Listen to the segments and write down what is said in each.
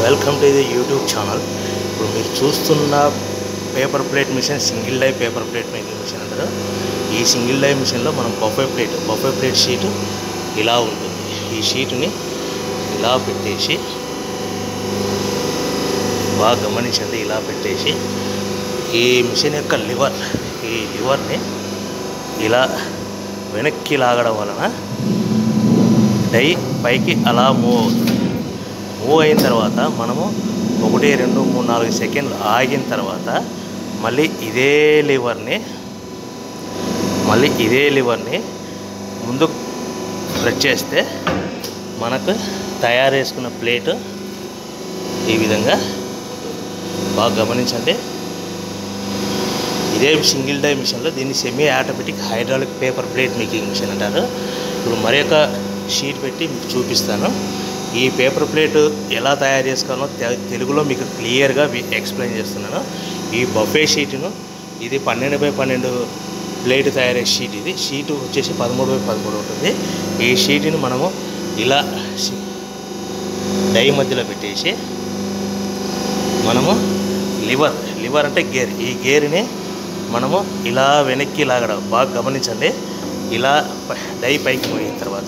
welcome to the YouTube channel ఇప్పుడు మీరు చూస్తున్న paper plate machine single die paper plate making machine అంటారు ఈ సింగిల్ డై మిషన్లో మనం buffet plate buffet plate sheet ఇలా ఉంటుంది ఈ షీటుని ఇలా పెట్టేసి బాగా గమనించండి ఇలా పెట్టేసి ఈ మిషన్ యొక్క లివర్ ఈ లివర్ని ఇలా వెనక్కి లాగడం వలన డై పైకి అలా మూవ్ అవుతుంది మూవ్ అయిన తర్వాత మనము ఒకటి రెండు మూడు నాలుగు సెకండ్లు ఆగిన తర్వాత మళ్ళీ ఇదే లివర్ని మళ్ళీ ఇదే లివర్ని ముందు ప్రెస్ చేస్తే మనకు తయారు చేసుకున్న ప్లేట్ ఈ విధంగా బాగా గమనించండి ఇదే సింగిల్ డై మిషన్లో దీన్ని semi automatic hydraulic paper plate making machine అంటారు ఇప్పుడు మరి ఒక షీట్ పెట్టి మీకు చూపిస్తాను ఈ పేపర్ ప్లేట్ ఎలా తయారు చేసుకోవాలో తె- తెలుగులో మీకు క్లియర్గా ఎక్స్ప్లెయిన్ చేస్తున్నాను ఈ బఫే షీటును ఇది పన్నెండు బై పన్నెండు ప్లేట్ తయారయ్యే షీట్ ఇది షీటు వచ్చేసి పదమూడు బై పదమూడు ఉంటుంది ఈ షీట్ని మనము ఇలా షీ- డై మధ్యలో పెట్టేసి మనము లివర్ లివర్ అంటే గేర్ ఈ గేర్ని మనము ఇలా వెనక్కి లాగడం బాగా గమనించండి ఇలా ప- డై పైకి పోయిన తర్వాత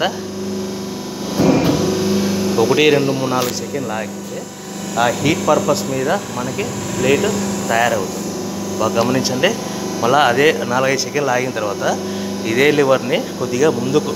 ఒకటి రెండు మూడు నాలుగు సెకండ్ లాగితే ఆ హీట్ పర్పస్ మీద మనకి ప్లేట్ తయారవుతుంది బాగా గమనించండి మళ్ళీ అదే నాలుగైదు సెకండ్లు ఆగిన తర్వాత ఇదే లివర్ని కొద్దిగా ముందుకు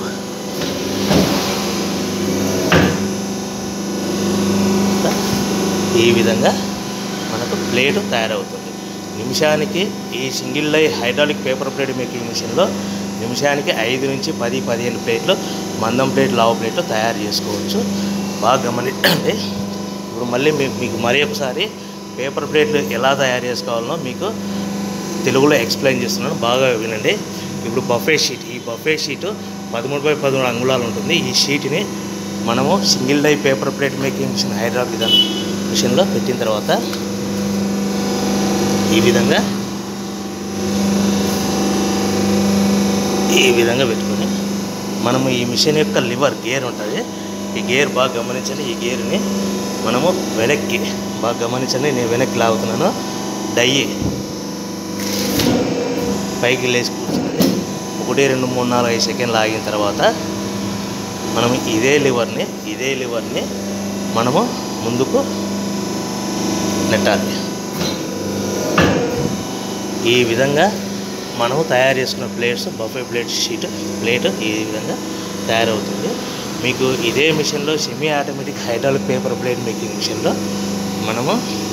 ఈ విధంగా మనకు ప్లేట్ తయారవుతుంది నిమిషానికి ఈ సింగిల్ లై హైడ్రాలిక్ పేపర్ ప్లేట్ మేకింగ్ మిషన్లో నిమిషానికి ఐదు నుంచి పది పదిహేను ప్లేట్లు మందం ప్లేట్ లావు ప్లేట్లు తయారు చేసుకోవచ్చు బాగా గమనించండి ఇప్పుడు మళ్ళీ మీకు మీకు మరి ఒకసారి పేపర్ ప్లేట్లు ఎలా తయారు చేసుకోవాలనో మీకు తెలుగులో ఎక్స్ప్లెయిన్ చేస్తున్నాను బాగా వినండి ఇప్పుడు బఫే షీట్ ఈ బఫే షీటు పదమూడు బై పదమూడు అంగుళాలు ఉంటుంది ఈ షీట్ని మనము single die paper plate making machine hydraulic దాని మిషన్లో పెట్టిన తర్వాత ఈ విధంగా ఈ విధంగా పెట్టుకొని మనము ఈ మిషన్ యొక్క లివర్ గేర్ ఉంటుంది ఈ గేర్ బాగా గమనించండి ఈ గేర్ని మనము వెనక్కి బాగా గమనించండి నేను వెనక్కి లాగుతున్నాను డై పైకి లేచి కూర్చుంది ఒకటి రెండు మూడు నాలుగు ఐదు సెకండ్లు ఆగిన తర్వాత మనం ఇదే లివర్ని ఇదే లివర్ని మనము ముందుకు నెట్టాలి ఈ విధంగా మనము తయారు చేసుకున్న plates buffet plate sheet plate ఈ విధంగా తయారవుతుంది మీకు ఇదే మిషన్లో semi automatic hydraulic paper plate making మిషన్లో మనము